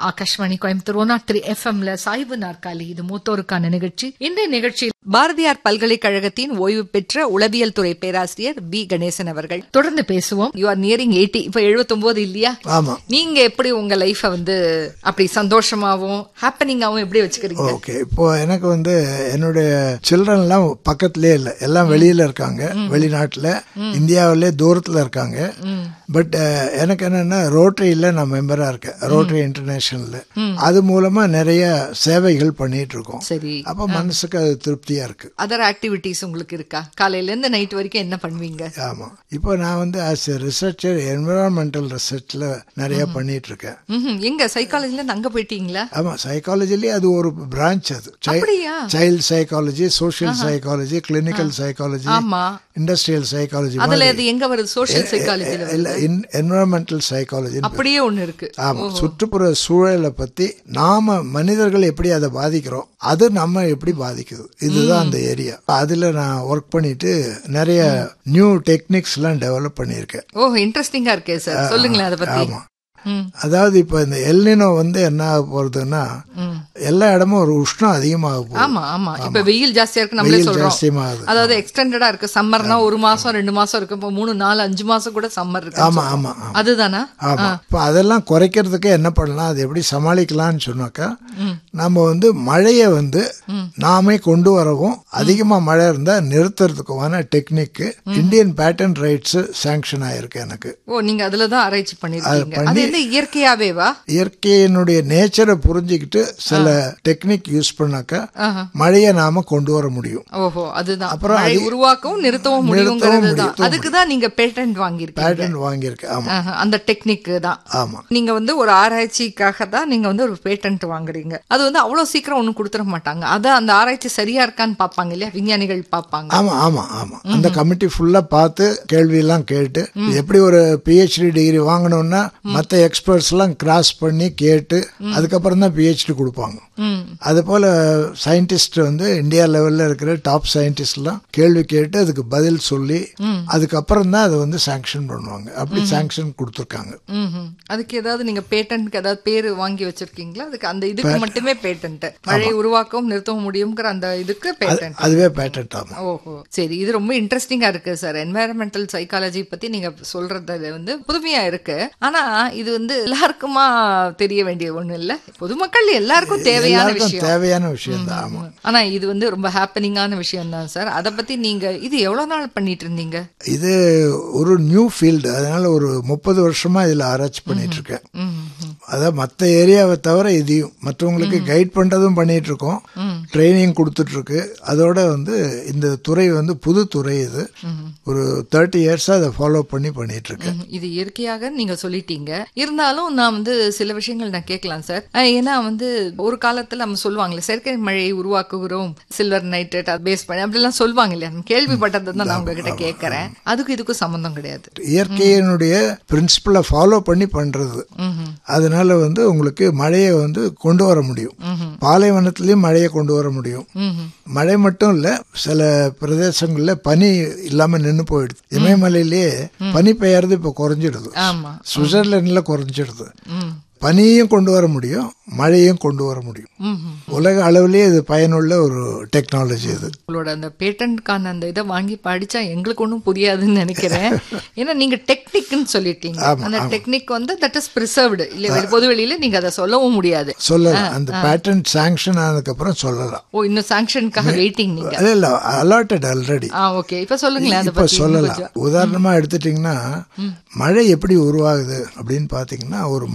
Akashvani Coimbatore one naught three எஃப்எம்ல சாய்வு நாற்காலி இது மூத்தோருக்கான நிகழ்ச்சி இன்றைய நிகழ்ச்சியில் பாரதியார் பல்கலைக்கழகத்தின் ஓய்வு பெற்ற உளவியல் துறை பேராசிரியர் பி கணேசன் அவர்கள் தொடர்ந்து பேசுவோம் யூ ஆர் நியரிங் எயிட்டி இப்ப 79 இல்லையா ஆமா நீங்க எப்படி உங்க லைஃப வந்து அப்படி சந்தோஷமாவும் ஹாப்பனிங்காவும் எப்படி வச்சுக்கிறீங்க ஓகே இப்போ எனக்கு வந்து என்னுடைய சில்ட்ரன் எல்லாம் பக்கத்துலயே இல்ல எல்லாம் வெளியில இருக்காங்க வெளிநாட்டுல இந்தியாவிலே தூரத்துல இருக்காங்க பட் எனக்கு என்னன்னா ரோட்டரியில நான் மெம்பரா இருக்கேன் ரோட்டரி இன்டர்நேஷனல்ல அது மூலமா நிறைய சேவைகள் பண்ணிட்டு இருக்கோம் சரி அப்ப மனசுக்கு அது திருப்தியா இருக்கு அதர் ஆக்டிவிட்டிஸ் உங்களுக்கு இருக்கா காலையில இருந்து நைட் வரைக்கும் என்ன பண்ணுவீங்க ஆமா இப்போ நான் வந்து ஆஸ் எ ரிசர்ச்சர் என்விரான்மெண்டல் ரிசர்ச்ல நிறைய பண்ணிட்டு இருக்கேன் ம்ஹும். எங்க சைக்காலஜில இருந்து அங்க போயிட்டீங்களா ஆமா சைக்காலஜிலேயே அது ஒரு பிரான்ச் அது அப்படியா? Child psychology social psychology clinical psychology ஆமா இண்டஸ்ட்ரியல் சைக்காலஜி அதுல அது எங்க வருது சோஷியல் சைக்காலஜில இல்ல என்விரான்மெண்டல் சைக்காலஜி அப்படியே ஒண்ணு இருக்கு ஆமா சுற்றுப்புற சூழலை பத்தி நாம மனிதர்கள் எப்படி அதை பாதிக்கிறோம் அது நம்ம எப்படி பாதிக்குது இதுதான் அந்த ஏரியா அதுல நான் ஒர்க் பண்ணிட்டு நிறைய நியூ டெக்னிக்ஸ் எல்லாம் டெவலப் பண்ணியிருக்கேன் ஓ இன்ட்ரெஸ்டிங்கா இருக்கே சார் சொல்லுங்களேன் அதை பத்தி ஆமா ம். அதாவது இப்ப இந்த எல்னினோ வந்து என்ன ஆக போறதுன்னா எல்லா இடமும் ஒரு உஷ்ணம் அதிகமாக போகுது ஆமா ஆமா இப்ப வெயில் ஜாஸ்தியா இருக்கு நம்மளே வெயில் சொல்றோம் ஜாஸ்தியமாகுது அதாவது எக்ஸ்டெண்டடா இருக்கு சம்மர்னா ஒரு மாசம் ரெண்டு மாசம் இருக்கு இப்போ மூணு நாலு அஞ்சு மாசம் கூட சம்மர் இருக்கு ஆமா ஆமா ஆமா அதுதானா ஆமா இப்ப அதெல்லாம் குறைக்கிறதுக்கு என்ன பண்ணலாம் அது எப்படி சமாளிக்கலாம்னு சொன்னாக்கா நம்ம வந்து மழையை வந்து நாமே கொண்டு வரவும் அதிகமா மழை இருந்தா நிறுத்துறதுக்குமான technique Indian patent rights sanction ஆயிருக்கு எனக்கு ஓ நீங்க அதுலதான் ஆராய்ச்சி பண்ணிருக்கீங்க பண்ணி- அது என்ன இயற்கையாவேவா இயற்கையினுடைய நேச்சரை புரிஞ்சுக்கிட்டு சில டெக்னிக் யூஸ் பண்ணாக்கா ஆஹா. மழையை நாம கொண்டு வர முடியும் ஓஹோ அதுதான் அப்புறம் மழை உருவாக்கவும் நிறுத்தவும் முடியுங்கிறது தான் அதுக்கு தான் நீங்க பேட்டன்ட் வாங்கியிருக்கீங்க பேட்டன் வாங்கியிருக்கேன் ஆமா ஆஹா, அந்த டெக்னிக் தான் ஆமா நீங்க வந்து ஒரு ஆராய்ச்சிக்காக தான் நீங்க வந்து ஒரு பேட்டன்ட் வாங்குறீங்க அது வந்து அவ்வளவு சீக்கிரம் ஒண்ணும் கொடுத்துட மாட்டாங்க அதான் அந்த ஆராய்ச்சி சரியா இருக்கான்னு பாப்பாங்க இல்லையா விஞ்ஞானிகள் பாப்பாங்க ஆமா ஆமா ஆமா அந்த கமிட்டி ஃபுல்லா பார்த்து கேள்வி எல்லாம் கேட்டு எப்படி ஒரு பிஹெச்டி டிகிரி வாங்கணும்னா மத்த எக்ஸ்பர்ட்ஸ் எல்லாம் கிராஸ் பண்ணி கேட்டு அதுக்கப்புறம் தான் பிஹெச்டி கொடுப்பாங்க ம் அது போல சயின்டிஸ்ட் வந்து இந்தியா லெவல்ல இருக்கிற டாப் சயின்டிஸ்ட் எல்லாம் கேள்வி கேட்டு அதுக்கு பதில் சொல்லி அதுக்கப்புறம் தான் அதை வந்து சாங்ஷன் பண்ணுவாங்க அப்படி சாங்ஷன் கொடுத்துருக்காங்க ம்ஹும். அதுக்கு ஏதாவது நீங்க பேட்டன்ட்க்கு ஏதாவது பேரு வாங்கி வச்சிருக்கீங்களா அதுக்கு அந்த இதுக்கு மட்டுமே பேட்டன்ட் மழை உருவாக்கவும் நிறுத்தவும் முடியுங்கிற அந்த இதுக்கு பேட்டன்ட் அதுவே பேட்டன்ட் ஆகும் ஓஹோ சரி இது ரொம்ப இன்ட்ரெஸ்டிங்கா இருக்கு சார் என்வாயரமெண்டல் சைக்காலஜி பத்தி நீங்க சொல்றது வந்து புதுமையா இருக்கு ஆனா இது வந்து எல்லாருக்குமா தெரிய வேண்டிய ஒண்ணு இல்ல பொதுமக்கள் எல்லாருக்கும் தேவையான எல்லாருக்கும் விஷயம் தேவையான விஷயம் தான் ஆமா ஆனா இது வந்து ரொம்ப ஹாப்பனிங்கான விஷயம் தான் சார் அத பத்தி நீங்க இது எவ்வளவு நாள் பண்ணிட்டு இருந்தீங்க இது ஒரு நியூ ஃபீல்டு அதனால ஒரு முப்பது வருஷமா இதுல ஆராய்ச்சி பண்ணிட்டு இருக்கேன் ம், ம். அதான் மற்ற ஏரியாவை தவிர இதையும் மற்றவங்களுக்கு கைட் பண்றதும் பண்ணிட்டு இருக்கோம் ட்ரைனிங் கொடுத்துட்டு இருக்கு அதோட வந்து இந்த துறை வந்து புது துறை இது ஒரு தேர்ட்டி இயர்ஸா அதை ஃபாலோ பண்ணி பண்ணிட்டு இருக்கேன் ம், இது இயற்கையாக நீங்க சொல்லிட்டீங்க இருந்தாலும் நான் வந்து சில விஷயங்கள் நான் கேட்கலாம் சார் அஹ், ஏன்னா வந்து ஒரு காலத்துல நம்ம சொல்லுவாங்களே செயற்கை மழையை உருவாக்குகிறோம் சில்வர் நைட்ரேட் அதை பேஸ் பண்ணி அப்படிலாம் சொல்லுவாங்க இல்லையா நம்ம கேள்விப்பட்டதை தான் நான் உங்ககிட்ட கேட்கறேன் அதுக்கு இதுக்கும் சம்பந்தம் கிடையாது இயற்கையினுடைய பிரின்சிபலை ஃபாலோ பண்ணி பண்றது அதனால வந்து உங்களுக்கு மழையை வந்து கொண்டு வர முடியும் பாலைவனத்திலயும் மழையை கொண்டு வர முடியும் ம்ஹும். மழை மட்டும் இல்ல சில பிரதேசங்கள்ல பனி இல்லாம நின்னு போயிடுது இமயமலையிலேயே பனி பெய்யறது இப்ப குறைஞ்சிடுது ஆமா சுவிட்சர்லாந்துல குறைஞ்சிடுது ம் பனியையும் கொண்டு வர முடியும் மழையும் கொண்டு வர முடியும் ம்ஹும். உலக அளவிலேயே இது பயனுள்ள ஒரு டெக்னாலஜி இது உங்களோட அந்த பேட்டன்ட்கான அந்த இதை வாங்கி படிச்சா எங்களுக்கு ஒன்றும் புரியாதுன்னு நினைக்கிறேன் ஏன்னா நீங்க டெக்னிக்னு சொல்லிட்டீங்க அந்த டெக்னிக் வந்து தட் இஸ் பிரிசர்வ்டு இல்ல பொது வெளியில நீங்க அதை சொல்லவும் முடியாது சொல்லலாம் அந்த பேட்டன் சாங்ஷன் ஆனதுக்கு அப்புறம் சொல்லலாம் ஓ இன்னும் சாங்ஷனுக்காக வெயிட்டிங் நீங்க இல்ல இல்ல அலாட்டட் ஆல்ரெடி ஆ ஓகே இப்ப சொல்லுங்களேன் அதை இப்ப பத்தி இன்னும் சொல்லலாம் கொஞ்சம். உதாரணமா எடுத்துட்டீங்கன்னா மழை எப்படி உருவாகுது அப்படின்னு பாத்தீங்கன்னா ஒரு